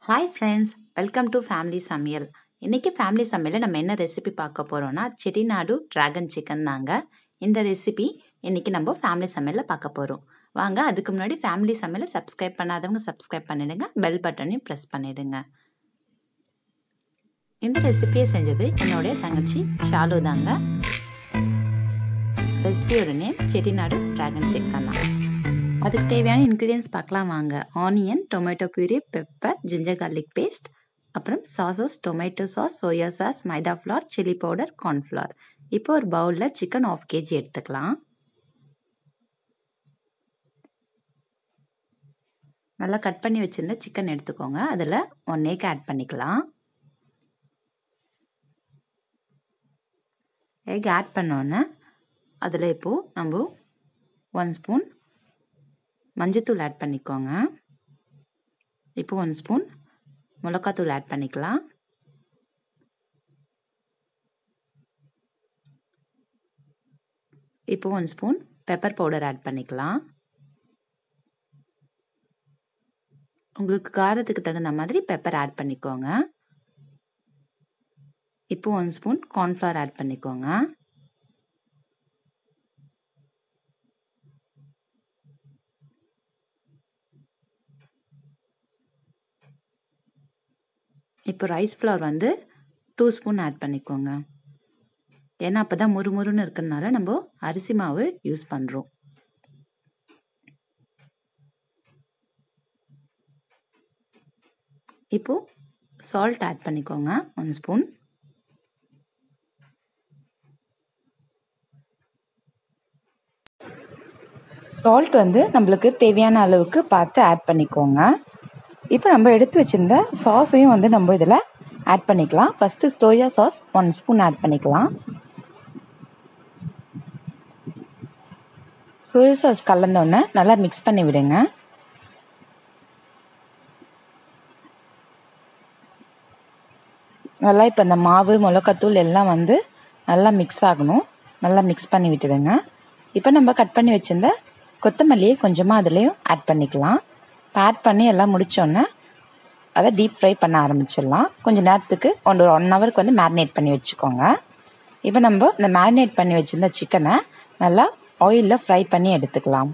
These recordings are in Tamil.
hi friends welcome to family சமையல் இன்றைக்கி ஃபேமிலி சமையலில் நம்ம என்ன ரெசிபி பார்க்க போகிறோன்னா செட்டிநாடு ட்ராகன் சிக்கன் தாங்க இந்த ரெசிபி இன்றைக்கி நம்ம ஃபேமிலி சமையலில் பார்க்க போகிறோம் வாங்க அதுக்கு முன்னாடி ஃபேமிலி சமையலை சப்ஸ்கிரைப் பண்ணாதவங்க சப்ஸ்கிரைப் பண்ணிடுங்க பெல் பட்டனையும் ப்ரெஸ் பண்ணிடுங்க இந்த ரெசிபியை செஞ்சது என்னுடைய தங்கச்சி ஷாலு தாங்க ரெசிபியோட நேம் செட்டிநாடு ட்ராகன் சிக்கன் தான் அதுக்கு தேவையான இன்க்ரீடியன்ஸ் பார்க்கலாம் வாங்க onion tomato puree pepper ginger garlic paste அப்புறம் sauces tomato sauce soya sauce maida flour chilli powder cornflour இப்போ ஒரு பவுலில் சிக்கன் ஆஃப் கேஜி எடுத்துக்கலாம் நல்லா கட் பண்ணி வச்சுருந்த சிக்கன் எடுத்துக்கோங்க அதில் ஒன் ஏக் ஆட் பண்ணிக்கலாம் எக் ஆட் பண்ணோன்னே அதில் இப்போது நம்ம ஒன் ஸ்பூன் மஞ்சத்தூள் ஆட் பண்ணிக்கோங்க இப்போ ஒன் ஸ்பூன் மிளகாத்தூள் ஆட் பண்ணிக்கலாம் இப்போ one spoon pepper powder add பண்ணிக்கலாம் உங்களுக்கு காரத்துக்கு தகுந்த மாதிரி பெப்பர் ஆட் பண்ணிக்கோங்க இப்போ ஒன் ஸ்பூன் கார்ன்ஃப்ளவர் ஆட் பண்ணிக்கோங்க இப்போ ரைஸ் ஃப்ளவர் வந்து டூ ஸ்பூன் ஆட் பண்ணிக்கோங்க ஏன்னா அப்போ தான் முறுமுறுன்னு இருக்கிறதுனால நம்ம அரிசி மாவு யூஸ் பண்ணுறோம் இப்போது சால்ட் ஆட் பண்ணிக்கோங்க ஒன் ஸ்பூன் சால்ட் வந்து நம்மளுக்கு தேவையான அளவுக்கு பார்த்து ஆட் பண்ணிக்கோங்க இப்போ நம்ம எடுத்து வச்சுருந்த சாஸையும் வந்து நம்ம இதில் ஆட் பண்ணிக்கலாம் first soya sauce one spoon add பண்ணிக்கலாம் சோயா சாஸ் கலந்தோடனே நல்லா மிக்ஸ் பண்ணி விடுங்க நல்லா இப்போ இந்த மாவு மிளகாத்தூள் எல்லாம் வந்து நல்லா மிக்ஸ் ஆகணும் நல்லா மிக்ஸ் பண்ணி விட்டுடுங்க இப்போ நம்ம கட் பண்ணி வச்சுருந்த கொத்தமல்லியை கொஞ்சமாக அதுலேயும் ஆட் பண்ணிக்கலாம் இப்போ ஆட் பண்ணி எல்லாம் முடித்தோன்னே அதை டீப் ஃப்ரை பண்ண ஆரம்பிச்சிடலாம் கொஞ்சம் நேரத்துக்கு ஒன்று ஒன் ஹவருக்கு வந்து மேரினேட் பண்ணி வச்சுக்கோங்க இப்போ நம்ம இந்த மேரினேட் பண்ணி வச்சுருந்த சிக்கனை நல்லா ஆயிலில் ஃப்ரை பண்ணி எடுத்துக்கலாம்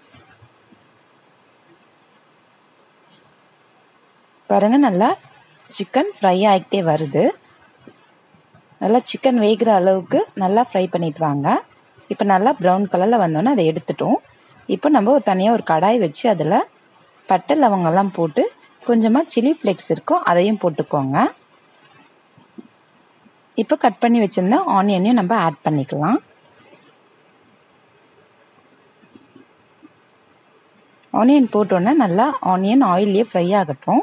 பாருங்கள் நல்லா சிக்கன் ஃப்ரை ஆகிட்டே வருது நல்லா சிக்கன் வேகிற அளவுக்கு நல்லா ஃப்ரை பண்ணிட்டு வாங்க இப்போ நல்லா ப்ரௌன் கலரில் வந்தோன்னே அதை எடுத்துட்டோம் இப்போ நம்ம ஒரு தனியாக ஒரு கடாய் வச்சு அதில் பட்டை லவங்கெல்லாம் போட்டு கொஞ்சமாக சில்லி ஃப்ளேக்ஸ் இருக்கும் அதையும் போட்டுக்கோங்க இப்போ கட் பண்ணி வச்சுருந்த ஆனியனையும் நம்ம ஆட் பண்ணிக்கலாம் ஆனியன் போட்டோன்னே நல்லா ஆனியன் ஆயிலே ஃப்ரை ஆகட்டும்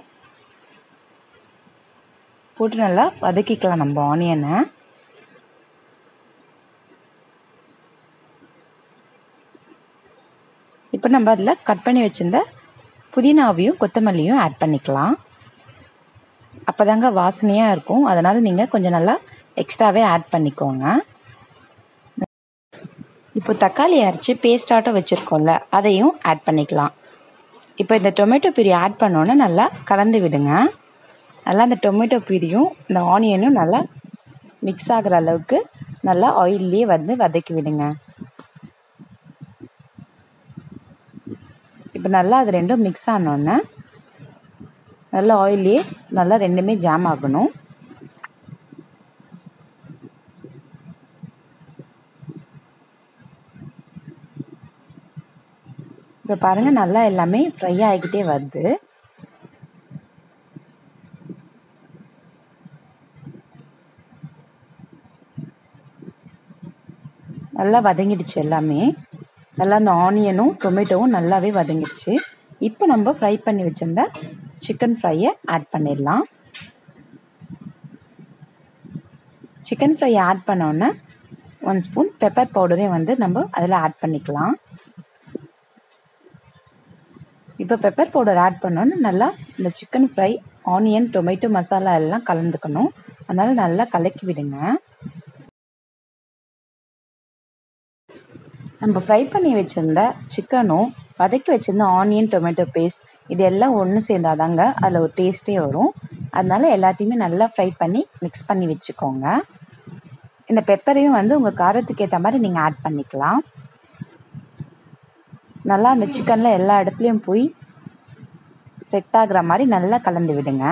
போட்டு நல்லா வதக்கிக்கலாம் நம்ம ஆனியனை இப்போ நம்ம அதில் கட் பண்ணி வச்சுருந்த புதினாவையும் கொத்தமல்லியும் ஆட் பண்ணிக்கலாம் அப்போ தாங்க வாசனையாக இருக்கும் அதனால் நீங்கள் கொஞ்சம் நல்லா எக்ஸ்ட்ராவே ஆட் பண்ணிக்கோங்க இப்போ தக்காளி அரைச்சி பேஸ்டாட்டம் வச்சுருக்கோம்ல அதையும் ஆட் பண்ணிக்கலாம் இப்போ இந்த டொமேட்டோ பிரி ஆட் பண்ணோன்னே நல்லா கலந்து விடுங்க நல்லா அந்த டொமேட்டோ பிரியும் இந்த ஆனியனும் நல்லா மிக்ஸ் ஆகிற அளவுக்கு நல்லா ஆயிலே வந்து வதக்கி விடுங்க இப்போ நல்லா அது ரெண்டும் மிக்ஸ் ஆனோடனே நல்லா ஆயிலே நல்லா ரெண்டுமே ஜாம் ஆகணும் இப்போ பாருங்கள் நல்லா எல்லாமே ஃப்ரை ஆகிக்கிட்டே வருது நல்லா வதங்கிடுச்சு எல்லாமே நல்லா அந்த ஆனியனும் டொமேட்டோவும் நல்லாவே வதங்கிடுச்சு இப்போ நம்ம ஃப்ரை பண்ணி வச்சுருந்த சிக்கன் ஃப்ரையை ஆட் பண்ணிடலாம் சிக்கன் ஃப்ரை ஆட் பண்ணோன்னே ஒன் ஸ்பூன் பெப்பர் பவுடரையும் வந்து நம்ம அதில் ஆட் பண்ணிக்கலாம் இப்போ பெப்பர் பவுடர் ஆட் பண்ணோன்னு நல்லா இந்த chicken fry onion tomato masala எல்லாம் கலந்துக்கணும் அதனால் நல்லா கலக்கி விடுங்க நம்ம ஃப்ரை பண்ணி வச்சுருந்த சிக்கனும் வதக்கி வச்சுருந்த ஆனியன் டொமேட்டோ பேஸ்ட் இது எல்லாம் ஒன்று சேர்ந்தாதாங்க அதில் ஒரு டேஸ்ட்டே வரும் அதனால எல்லாத்தையுமே நல்லா ஃப்ரை பண்ணி மிக்ஸ் பண்ணி வச்சுக்கோங்க இந்த பெப்பரையும் வந்து உங்கள் காரத்துக்கு ஏற்ற மாதிரி நீங்கள் ஆட் பண்ணிக்கலாம் நல்லா அந்த சிக்கனில் எல்லா இடத்துலையும் போய் செட் ஆகுற மாதிரி நல்லா கலந்து விடுங்க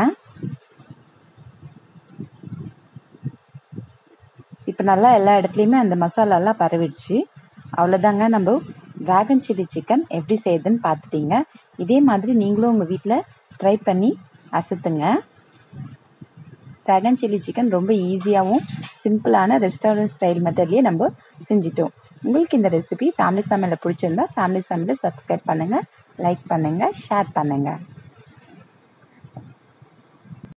இப்போ நல்லா எல்லா இடத்துலையுமே அந்த மசாலாலாம் பரவிடுச்சு அவ்வளோதாங்க நம்ம ட்ராகன் சில்லி சிக்கன் எப்படி செய்யுதுன்னு பார்த்துட்டீங்க இதே மாதிரி நீங்களும் உங்கள் வீட்டில் ட்ரை பண்ணி அசத்துங்க ட்ராகன் சில்லி சிக்கன் ரொம்ப ஈஸியாகவும் சிம்பிளான ரெஸ்டாரண்ட் ஸ்டைல் மெத்தட்லேயே நம்ம செஞ்சிட்டோம் உங்களுக்கு இந்த ரெசிபி ஃபேமிலி சமையலில் பிடிச்சிருந்தா ஃபேமிலி சமையலை சப்ஸ்கிரைப் பண்ணுங்கள் லைக் பண்ணுங்கள் ஷேர் பண்ணுங்கள்